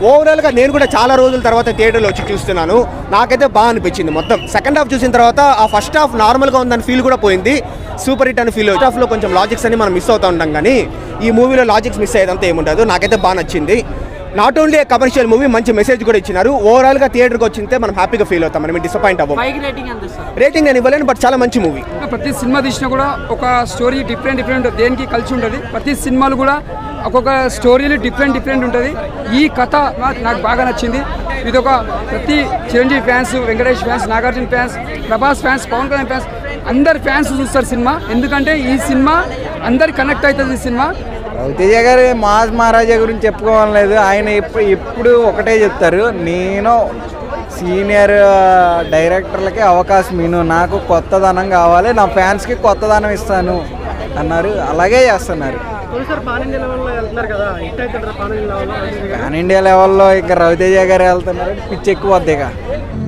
ఓవరాల్గా నేను కూడా చాలా రోజుల తర్వాత థియేటర్లో వచ్చి చూస్తున్నాను నాకైతే బాగా అనిపించింది మొత్తం సెకండ్ హాఫ్ చూసిన తర్వాత ఆ ఫస్ట్ హాఫ్ నార్మల్గా ఉందని ఫీల్ కూడా పోయింది సూపర్ హిట్ అని ఫీల్ హాఫ్లో కొంచెం లాజిక్స్ అని మనం మిస్ అవుతూ ఉంటాం కానీ ఈ మూవీలో లాజిక్స్ మిస్ అయ్యేదంతా ఏముండదు నాకైతే బాగా నచ్చింది నాట్ ఓన్లీ కమర్షియల్ మూవీ మంచి మెసేజ్ కూడా ఇచ్చినారు ఓవరాల్గా థియేటర్కి వచ్చింటే మనం హ్యాపీగా ఫీల్ అవుతాం మనం డిసప్పాయింట్ అవ్వం పైకి రేటింగ్ ఎంత సార్ రేటింగ్ నేను ఇవ్వలేను బట్ చాలా మంచి మూవీ ప్రతి సినిమా తీసినా కూడా ఒక స్టోరీ డిఫరెంట్ డిఫరెంట్ దేనికి కలిసి ఉంటుంది ప్రతి సినిమాలు కూడా ఒక్కొక్క స్టోరీలు డిఫరెంట్ డిఫరెంట్ ఉంటుంది ఈ కథ నా- నాకు బాగా నచ్చింది ఇది ఒక ప్రతి Chiranjeevi fans Venkatesh fans Nagarjuna fans Prabhas fans Pawan Kalyan fans అందరు ఫ్యాన్స్ చూస్తారు సినిమా ఎందుకంటే ఈ సినిమా అందరికి కనెక్ట్ అవుతుంది ఈ సినిమా రవితేజ గారు మాస్ మహారాజా గురించి చెప్పుకోవాలి లేదు ఆయన ఎప్పుడు ఎప్పుడు ఒకటే చెప్తారు నేను సీనియర్ డైరెక్టర్లకి అవకాశం ఇను నాకు కొత్తదనం కావాలి నా ఫ్యాన్స్కి కొత్తదనం ఇస్తాను అన్నారు అలాగే చేస్తున్నారు సార్ పాన్ ఇండియా లెవెల్లో వెళ్తున్నారు కదా హిట్ అవుతుంటారు పాన్ ఇండియా లెవెల్లో పాన్ ఇండియా లెవెల్లో ఇంకా రవితేజ గారు వెళ్తున్నారు పిచ్చి ఎక్కువ వద్ద ఇక